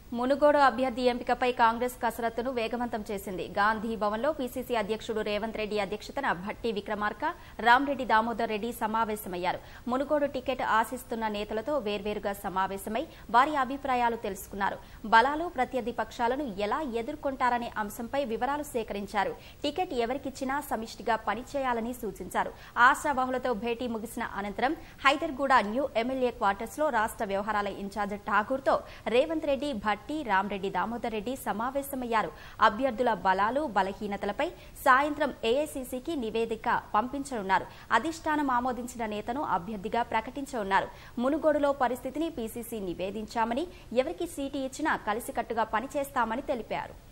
మునుగోడు అభ్యర్థి ఎంపికపై కాంగ్రెస్ కసరత్తును వేగవంతం చేసింది గాంధీ భవన్లో పీసీసీ అధ్యక్షుడు రేవంత్ రెడ్డి అధ్యక్షతన భట్టి విక్రమార్క రామ్రెడ్డి దామోదర్ రెడ్డి సమావేశమయ్యారు మునుగోడు టికెట్ ఆశిస్తున్న నేతలతో వేర్వేరుగా సమావేశమై వారి అభిప్రాయాలు తెలుసుకున్నారు బలాలు ప్రత్యర్థి పక్షాలను ఎలా ఎదుర్కొంటారనే అంశంపై వివరాలు సేకరించారు టికెట్ ఎవరికిచ్చినా సమిష్టిగా పనిచేయాలని సూచించారు ఆశావాహులతో భేటీ ముగిసిన అనంతరం హైదర్గూడ న్యూ ఎమ్మెల్యే క్వార్టర్స్ లో రాష్ట్ర వ్యవహారాల ఇన్ఛార్జ్ ఠాగూర్తో రేవంత్ రెడ్డి భట్టి రామ్రెడ్డి దామోదర్ రెడ్డి సమావేశమయ్యారు అభ్యర్థుల బలాలు బలహీనతలపై సాయంత్రం ఏఐసీసీకి నివేదిక పంపించనున్నారు అధిష్టానం ఆమోదించిన నేతను అభ్యర్థిగా ప్రకటించనున్నారు మునుగోడులో పరిస్థితిని పీసీసీ నివేదించామని ఎవరికి సీటు ఇచ్చినా కలిసికట్టుగా పనిచేస్తామని తెలిపారు